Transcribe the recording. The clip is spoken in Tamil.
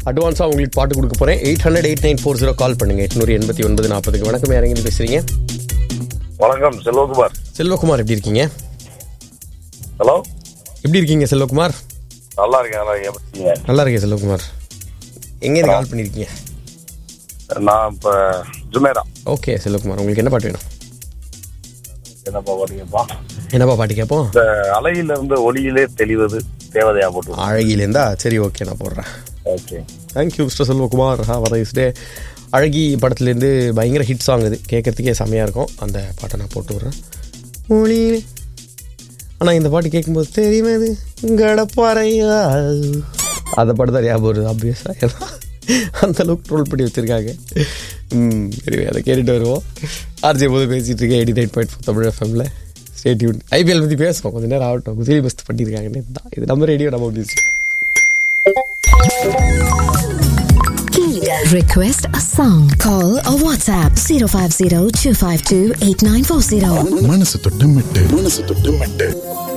அட்வான்ஸாக உங்களுக்கு பாட்டு கொடுக்க போகிறேன் eight hundred eight nine four zero call பண்ணுங்கள் எட்நூறு எண்பத்தி ஒன்பது நாற்பதுக்கு வணக்கம் யாரெങ്കിലും பேசுகிறீங்க வணக்கம் செல்வகுமார் செல்வகுமார் எப்படி இருக்கீங்க ஹலோ எப்படி இருக்கீங்க செல்வகுமார் நல்லா இருக்கேன் நல்லா இருக்கேன் எப்படி இருக்கீங்க? நல்லா இருக்கேன் செல்வகுமார் எங்கே கால் பண்ணியிருக்கீங்க நான் இப்ப ஜுமேரா ஓகே செல்வகுமார் உங்களுக்கு என்ன பாட்டு வேணும் என்னப்பா பாத்தீங்கப்பா என்னப்பா பாட்டு கேட்போம் இந்த அலையில இருந்து ஒளியிலே தெளிவது தேவதையா போட்டு அழகிலேருந்தா சரி ஓகே நான் போடுறேன் ஓகே தேங்க்யூ மிஸ்டர் செல்வகுமார் ஹா வரைஸ் டே அழகி படத்துலேருந்து பயங்கர ஹிட் சாங் இது கேட்கறதுக்கே செமையாக இருக்கும் அந்த பாட்டை நான் போட்டு விட்றேன் மொழியிலே ஆனால் இந்த பாட்டு கேட்கும்போது தெரியுமேது கடப்பாறையா அந்த பாட்டு தான் ஞாபகம் வருது ஆப்வியஸாக ஏன்னா அந்த அளவுக்கு ட்ரோல் பண்ணி வச்சுருக்காங்க ம் சரி அதை கேட்டுட்டு வருவோம் ஆர்ஜே போது பேசிகிட்டு இருக்கேன் eighty nine point four Tamil எஃப்எம்ல ஸ்டேட்யூன் ஐபிஎல் பற்றி பேசுவோம் கொஞ்ச நேரம் ஆகட்டும் குதிரை பஸ்ட் பண்ணியிருக்காங்க நேத்து தான் இது நம்ம ரேடியோ நம்ம music Request a song. Call or WhatsApp 050 252 8940. மனசு தொட்டு மெட்டு மனசு தொட்டு மெட்டு